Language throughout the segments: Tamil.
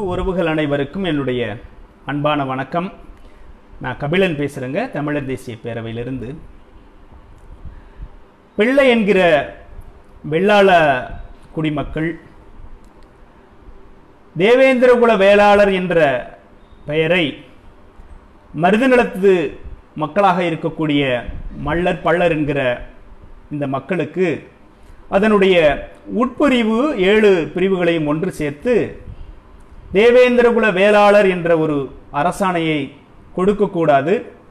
உறவுகள் அனைவருக்கும் என்னுடைய அன்பான வணக்கம் நான் கபிலன் பேசுகிறேங்க தமிழர் தேசிய பேரவையிலிருந்து பிள்ளை என்கிற வெள்ளாள குடிமக்கள் தேவேந்திரகுல வேளாளர் என்ற பெயரை மருதநிலத்து மக்களாக இருக்கக்கூடிய மல்லர் பள்ளர் என்கிற இந்த மக்களுக்கு அதனுடைய உட்பிரிவு ஏழு பிரிவுகளையும் ஒன்று சேர்த்து தேவேந்திரகுல வேளாளர் என்ற ஒரு அரசாணையை கொடுக்கக்கூடாது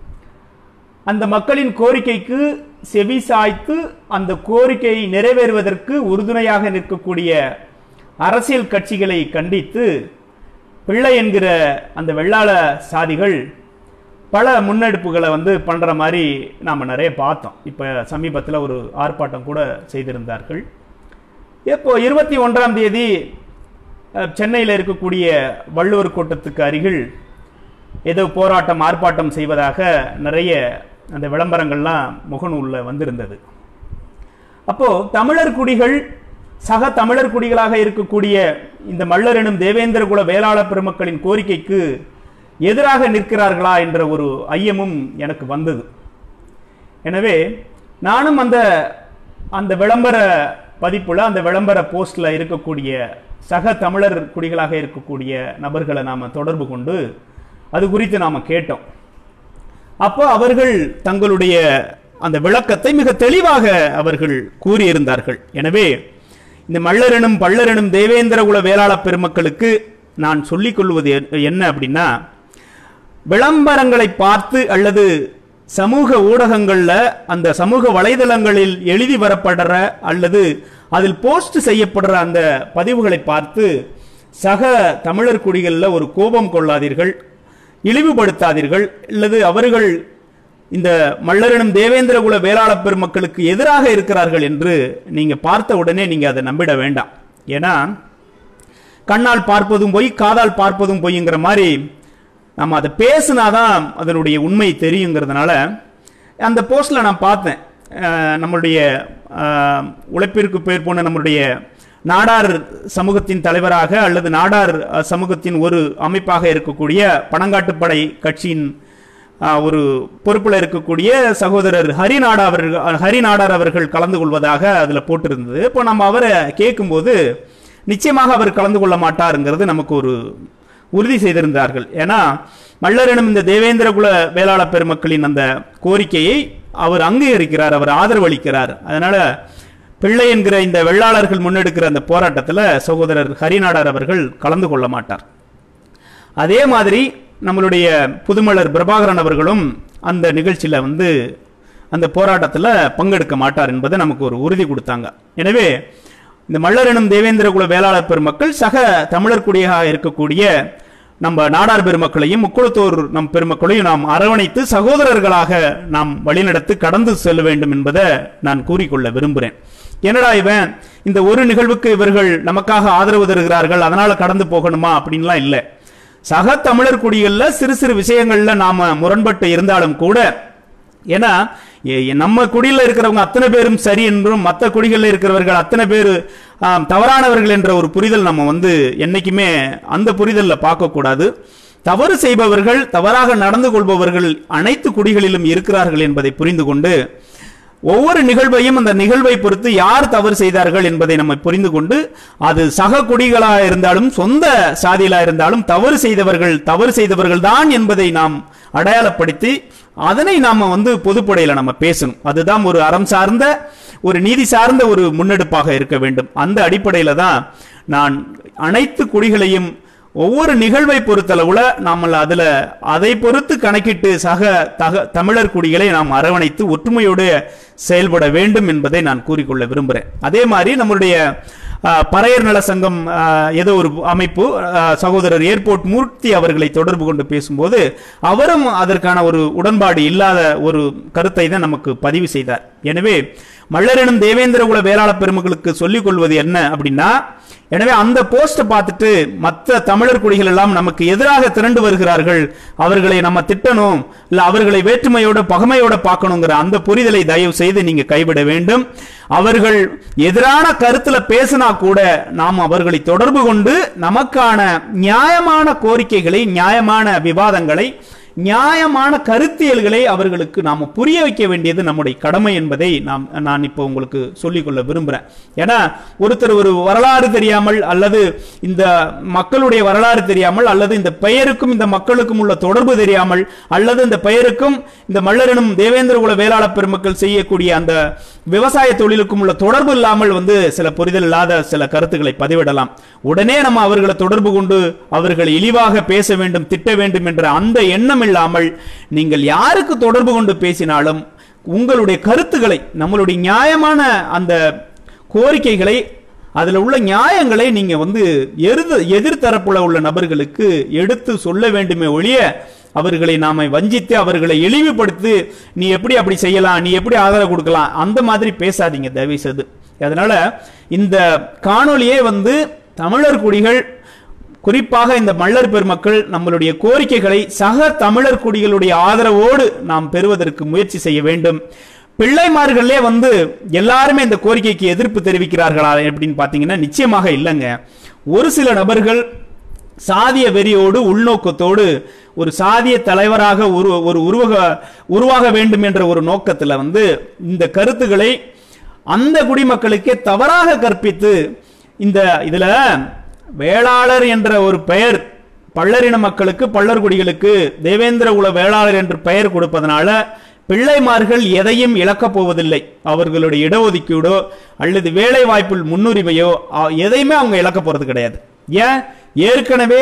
அந்த மக்களின் கோரிக்கைக்கு செவி சாய்த்து அந்த கோரிக்கையை நிறைவேறுவதற்கு உறுதுணையாக நிற்கக்கூடிய அரசியல் கட்சிகளை கண்டித்து பிள்ளை என்கிற அந்த வெள்ளாள சாதிகள் பல முன்னெடுப்புகளை வந்து பண்ணுற மாதிரி நாம் நிறைய பார்த்தோம் இப்போ சமீபத்தில் ஒரு ஆர்ப்பாட்டம் கூட செய்திருந்தார்கள் இப்போ இருபத்தி ஒன்றாம் தேதி சென்னையில் இருக்கக்கூடிய வள்ளுவர் கூட்டத்துக்கு அருகில் ஏதோ போராட்டம் ஆர்ப்பாட்டம் செய்வதாக நிறைய அந்த விளம்பரங்கள்லாம் முகநூலில் வந்திருந்தது அப்போ தமிழர் குடிகள் சக தமிழர் குடிகளாக இருக்கக்கூடிய இந்த மல்லர் எனும் தேவேந்திரகுல வேளாள பெருமக்களின் கோரிக்கைக்கு எதிராக நிற்கிறார்களா என்ற ஒரு ஐயமும் எனக்கு வந்தது எனவே நானும் அந்த அந்த விளம்பர பதிப்புல அந்த விளம்பர போஸ்ட்ல இருக்கக்கூடிய சக தமிழர் குடிகளாக இருக்கக்கூடிய நபர்களை நாம தொடர்பு கொண்டு அது குறித்து நாம கேட்டோம் அப்போ அவர்கள் தங்களுடைய அந்த விளக்கத்தை மிக தெளிவாக அவர்கள் கூறியிருந்தார்கள் எனவே இந்த மல்லரெனும் பள்ளரெனும் தேவேந்திரகுல வேளாள பெருமக்களுக்கு நான் சொல்லிக் கொள்வது என்ன அப்படின்னா விளம்பரங்களை பார்த்து அல்லது சமூக ஊடகங்கள்ல அந்த சமூக வலைதளங்களில் எழுதி வரப்படுற அல்லது அதில் போஸ்ட் செய்யப்படுற அந்த பதிவுகளை பார்த்து சக தமிழர் குடிகளில் ஒரு கோபம் கொள்ளாதீர்கள் இழிவுபடுத்தாதீர்கள் அல்லது அவர்கள் இந்த மல்லரினும் தேவேந்திரகுல வேளாள பெருமக்களுக்கு எதிராக இருக்கிறார்கள் என்று நீங்க பார்த்த உடனே நீங்க அதை நம்பிட வேண்டாம் ஏன்னா கண்ணால் பார்ப்பதும் பொய் காதால் பார்ப்பதும் பொய்ங்கிற மாதிரி நம்ம அதை பேசுனாதான் அதனுடைய உண்மை தெரியுங்கிறதுனால அந்த போஸ்ட்ல நான் பார்த்தேன் நம்மளுடைய உழைப்பிற்கு பேர் போன நம்மளுடைய நாடார் சமூகத்தின் தலைவராக அல்லது நாடார் சமூகத்தின் ஒரு அமைப்பாக இருக்கக்கூடிய பணங்காட்டுப்படை கட்சியின் ஒரு பொறுப்பில் இருக்கக்கூடிய சகோதரர் ஹரிநாடா அவர்கள் ஹரிநாடார் அவர்கள் கலந்து கொள்வதாக அதில் போட்டிருந்தது இப்போ நம்ம அவரை கேட்கும்போது நிச்சயமாக அவர் கலந்து கொள்ள மாட்டாருங்கிறது நமக்கு ஒரு உறுதி செய்திருந்தார்கள் ஏன்னா மல்லரெனும் இந்த தேவேந்திரகுல வேளாள பெருமக்களின் அந்த கோரிக்கையை அவர் அங்கீகரிக்கிறார் அவர் ஆதரவு அளிக்கிறார் அதனால பிள்ளை என்கிற இந்த வெள்ளாளர்கள் முன்னெடுக்கிற அந்த போராட்டத்தில் சகோதரர் ஹரிநாடார் அவர்கள் கலந்து கொள்ள மாட்டார் அதே மாதிரி நம்மளுடைய புதுமலர் பிரபாகரன் அவர்களும் அந்த நிகழ்ச்சியில் வந்து அந்த போராட்டத்தில் பங்கெடுக்க மாட்டார் என்பதை நமக்கு ஒரு உறுதி கொடுத்தாங்க எனவே இந்த மல்லரெனும் தேவேந்திரகுல வேளாளர் பெருமக்கள் சக தமிழர் குடியாக இருக்கக்கூடிய நம்ம நாடார் பெருமக்களையும் முக்குளத்தோர் நம் பெருமக்களையும் நாம் அரவணைத்து சகோதரர்களாக நாம் வழிநடத்து கடந்து செல்ல வேண்டும் என்பதை நான் கூறிக்கொள்ள விரும்புகிறேன் என்னடா இவன் இந்த ஒரு நிகழ்வுக்கு இவர்கள் நமக்காக ஆதரவு தருகிறார்கள் அதனால கடந்து போகணுமா அப்படின்லாம் இல்லை சக தமிழர் குடிகளில் சிறு சிறு விஷயங்கள்ல நாம முரண்பட்டு இருந்தாலும் கூட ஏன்னா நம்ம குடியில் இருக்கிறவங்க அத்தனை பேரும் சரி என்றும் மற்ற குடிகளில் இருக்கிறவர்கள் அத்தனை பேர் தவறானவர்கள் என்ற ஒரு புரிதல் நம்ம வந்து என்னைக்குமே அந்த புரிதலில் பார்க்கக்கூடாது தவறு செய்பவர்கள் தவறாக நடந்து கொள்பவர்கள் அனைத்து குடிகளிலும் இருக்கிறார்கள் என்பதை புரிந்து கொண்டு ஒவ்வொரு நிகழ்வையும் அந்த நிகழ்வை பொறுத்து யார் தவறு செய்தார்கள் என்பதை நம்ம புரிந்து கொண்டு அது சக குடிகளாக இருந்தாலும் சொந்த சாதியிலா இருந்தாலும் தவறு செய்தவர்கள் தவறு செய்தவர்கள் தான் என்பதை நாம் அடையாளப்படுத்தி அதனை நாம வந்து பொதுப்படையில நம்ம பேசணும் அதுதான் ஒரு அறம் சார்ந்த ஒரு நீதி சார்ந்த ஒரு முன்னெடுப்பாக இருக்க வேண்டும் அந்த அடிப்படையில தான் நான் அனைத்து குடிகளையும் ஒவ்வொரு நிகழ்வை பொறுத்தளவுல நாம அதுல அதை பொறுத்து கணக்கிட்டு சக தக தமிழர் குடிகளை நாம் அரவணைத்து ஒற்றுமையோடு செயல்பட வேண்டும் என்பதை நான் கூறிக்கொள்ள விரும்புகிறேன் அதே மாதிரி நம்மளுடைய பறையர் நல சங்கம் ஏதோ ஒரு அமைப்பு சகோதரர் ஏர்போர்ட் மூர்த்தி அவர்களை தொடர்பு கொண்டு பேசும்போது அவரும் அதற்கான ஒரு உடன்பாடு இல்லாத ஒரு கருத்தை தான் நமக்கு பதிவு செய்தார் எனவே மல்லரெனும் தேவேந்திரகுல வேளாள பெருமக்களுக்கு சொல்லிக் கொள்வது என்ன அப்படின்னா எனவே அந்த போஸ்ட பார்த்துட்டு மற்ற தமிழர் குடிகள் எல்லாம் நமக்கு எதிராக திரண்டு வருகிறார்கள் அவர்களை நம்ம திட்டணும் இல்ல அவர்களை வேற்றுமையோட பகமையோட பார்க்கணுங்கிற அந்த புரிதலை தயவு செய்து நீங்க கைவிட வேண்டும் அவர்கள் எதிரான கருத்துல பேசினா கூட நாம் அவர்களை தொடர்பு கொண்டு நமக்கான நியாயமான கோரிக்கைகளை நியாயமான விவாதங்களை நியாயமான கருத்தியல்களை அவர்களுக்கு நாம புரிய வைக்க வேண்டியது நம்முடைய கடமை என்பதை நாம் நான் இப்போ உங்களுக்கு சொல்லிக்கொள்ள விரும்புறேன் ஏன்னா ஒருத்தர் ஒரு வரலாறு தெரியாமல் அல்லது இந்த மக்களுடைய வரலாறு தெரியாமல் அல்லது இந்த பெயருக்கும் இந்த மக்களுக்கும் உள்ள தொடர்பு தெரியாமல் அல்லது இந்த பெயருக்கும் இந்த மல்லரினும் தேவேந்திர குல வேளாளர் பெருமக்கள் செய்யக்கூடிய அந்த விவசாய தொழிலுக்கும் உள்ள தொடர்பு இல்லாமல் வந்து சில புரிதல் இல்லாத சில கருத்துக்களை பதிவிடலாம் உடனே நம்ம அவர்களை தொடர்பு கொண்டு அவர்களை இழிவாக பேச வேண்டும் திட்ட வேண்டும் என்ற அந்த எண்ணம் இல்லாமல் நீங்கள் யாருக்கு தொடர்பு கொண்டு பேசினாலும் உங்களுடைய கருத்துக்களை நம்மளுடைய நியாயமான அந்த கோரிக்கைகளை அதில் உள்ள நியாயங்களை நீங்க வந்து எதிர் எதிர்த்தரப்புல உள்ள நபர்களுக்கு எடுத்து சொல்ல வேண்டுமே ஒழிய அவர்களை நாம வஞ்சித்து அவர்களை இழிவுபடுத்தி நீ எப்படி அப்படி செய்யலாம் நீ எப்படி ஆதரவு கொடுக்கலாம் அந்த மாதிரி பேசாதீங்க தயவு செய்து அதனால இந்த காணொளியே வந்து தமிழர் குடிகள் குறிப்பாக இந்த மல்லர் பெருமக்கள் நம்மளுடைய கோரிக்கைகளை சக தமிழர் குடிகளுடைய ஆதரவோடு நாம் பெறுவதற்கு முயற்சி செய்ய வேண்டும் பிள்ளைமார்களே வந்து எல்லாருமே இந்த கோரிக்கைக்கு எதிர்ப்பு தெரிவிக்கிறார்களா அப்படின்னு பார்த்தீங்கன்னா நிச்சயமாக இல்லைங்க ஒரு சில நபர்கள் சாதிய வெறியோடு உள்நோக்கத்தோடு ஒரு சாதிய தலைவராக ஒரு ஒரு உருவக உருவாக வேண்டும் என்ற ஒரு நோக்கத்தில் வந்து இந்த கருத்துக்களை அந்த குடிமக்களுக்கே தவறாக கற்பித்து இந்த இதுல வேளாளர் என்ற ஒரு பெயர் பள்ளரின மக்களுக்கு பள்ளர் குடிகளுக்கு தேவேந்திர குல வேளாளர் என்று பெயர் கொடுப்பதனால பிள்ளைமார்கள் எதையும் இழக்கப் போவதில்லை அவர்களுடைய இடஒதுக்கீடோ அல்லது வேலை வாய்ப்பில் முன்னுரிமையோ அ- எதையுமே அவங்க இழக்க போறது கிடையாது ஏன் ஏற்கனவே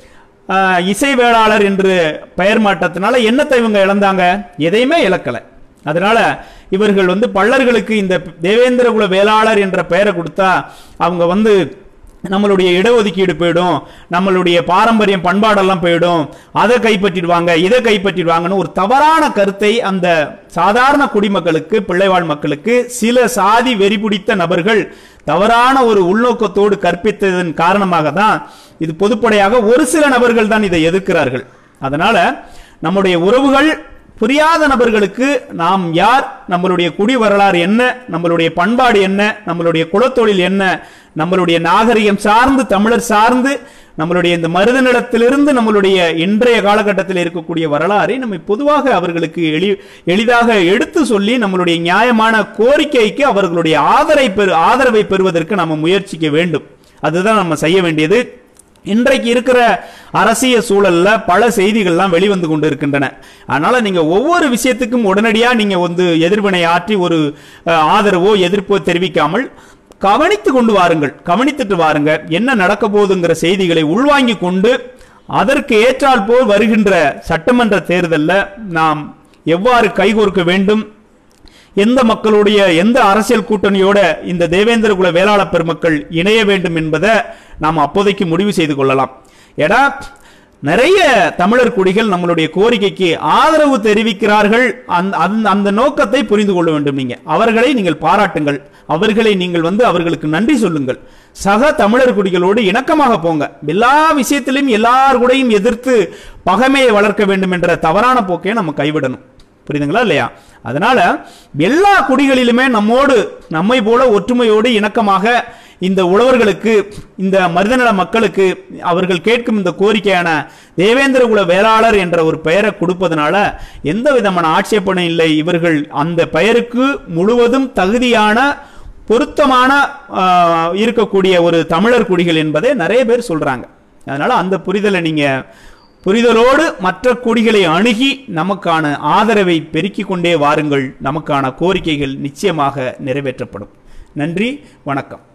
ஆ, இசை வேளாளர் என்று பெயர் மாற்றத்தினால என்னத்தை இவங்க இழந்தாங்க எதையுமே இழக்கல அதனால இவர்கள் வந்து பள்ளர்களுக்கு இந்த தேவேந்திர குல வேளாளர் என்ற பெயரை கொடுத்தா அவங்க வந்து நம்மளுடைய இடஒதுக்கீடு போயிடும் நம்மளுடைய பாரம்பரியம் பண்பாடெல்லாம் போயிடும் அதை கைப்பற்றிடுவாங்க இதை கைப்பற்றிடுவாங்கன்னு ஒரு தவறான கருத்தை அந்த சாதாரண குடிமக்களுக்கு பிள்ளைவாழ் மக்களுக்கு சில சாதி வெறி பிடித்த நபர்கள் தவறான ஒரு உள்நோக்கத்தோடு கற்பித்ததன் காரணமாக தான் இது பொதுப்படையாக ஒரு சில நபர்கள் தான் இதை எதிர்க்கிறார்கள் அதனால நம்முடைய உறவுகள் புரியாத நபர்களுக்கு நாம் யார் நம்மளுடைய குடி வரலாறு என்ன நம்மளுடைய பண்பாடு என்ன நம்மளுடைய குலத்தொழில் என்ன நம்மளுடைய நாகரிகம் சார்ந்து தமிழர் சார்ந்து நம்மளுடைய இந்த மருத நிலத்திலிருந்து நம்மளுடைய இன்றைய காலகட்டத்தில் இருக்கக்கூடிய வரலாறை நம்ம பொதுவாக அவர்களுக்கு எளி எளிதாக எடுத்து சொல்லி நம்மளுடைய நியாயமான கோரிக்கைக்கு அவர்களுடைய ஆதரை பெறு ஆதரவை பெறுவதற்கு நம்ம முயற்சிக்க வேண்டும் அதுதான் நம்ம செய்ய வேண்டியது இன்றைக்கு இருக்கிற அரசியல் சூழல்ல பல செய்திகள்லாம் வெளிவந்து கொண்டு இருக்கின்றன அதனால நீங்க ஒவ்வொரு விஷயத்துக்கும் உடனடியா நீங்க வந்து எதிர்வினை ஆற்றி ஒரு அஹ், ஆதரவோ எதிர்ப்போ தெரிவிக்காமல் கவனித்து கொண்டு வாருங்கள் கவனித்துட்டு வாருங்க என்ன நடக்க போகுதுங்கிற செய்திகளை உள்வாங்கி கொண்டு அதற்கு ஏற்றால் போல் வருகின்ற சட்டமன்ற தேர்தல்ல நாம் எவ்வாறு கைகோர்க்க வேண்டும் எந்த மக்களுடைய எந்த அரசியல் கூட்டணியோட இந்த தேவேந்திர குல வேளாளர் பெருமக்கள் இணைய வேண்டும் என்பதை நாம் அப்போதைக்கு முடிவு செய்து கொள்ளலாம் ஏன்னா நிறைய தமிழர் குடிகள் நம்மளுடைய கோரிக்கைக்கு ஆதரவு தெரிவிக்கிறார்கள் அந்த அந்த- அந்த நோக்கத்தை புரிந்து கொள்ள வேண்டும் நீங்க அவர்களை நீங்கள் பாராட்டுங்கள் அவர்களை நீங்கள் வந்து அவர்களுக்கு நன்றி சொல்லுங்கள் சக தமிழர் குடிகளோடு இணக்கமாக போங்க எல்லா விஷயத்திலும் எல்லார் கூடயும் எதிர்த்து பகைமையை வளர்க்க வேண்டும் என்ற தவறான போக்கை நம்ம கைவிடணும் புரியுதுங்களா இல்லையா அதனால எல்லா குடிகளிலுமே நம்மோடு நம்மை போல ஒற்றுமையோடு இணக்கமாக இந்த உழவர்களுக்கு இந்த மருதநல மக்களுக்கு அவர்கள் கேட்கும் இந்த கோரிக்கையான தேவேந்திர குல வேளாளர் என்ற ஒரு பெயரை கொடுப்பதனால எந்த விதமான ஆட்சேபனை இல்லை இவர்கள் அந்த பெயருக்கு முழுவதும் தகுதியான பொருத்தமான ஆஹ், இருக்கக்கூடிய ஒரு தமிழர் குடிகள் என்பதை நிறைய பேர் சொல்றாங்க அதனால அந்த புரிதலை நீங்க புரிதலோடு மற்ற குடிகளை அணுகி நமக்கான ஆதரவை பெருக்கிக் கொண்டே வாருங்கள் நமக்கான கோரிக்கைகள் நிச்சயமாக நிறைவேற்றப்படும் நன்றி வணக்கம்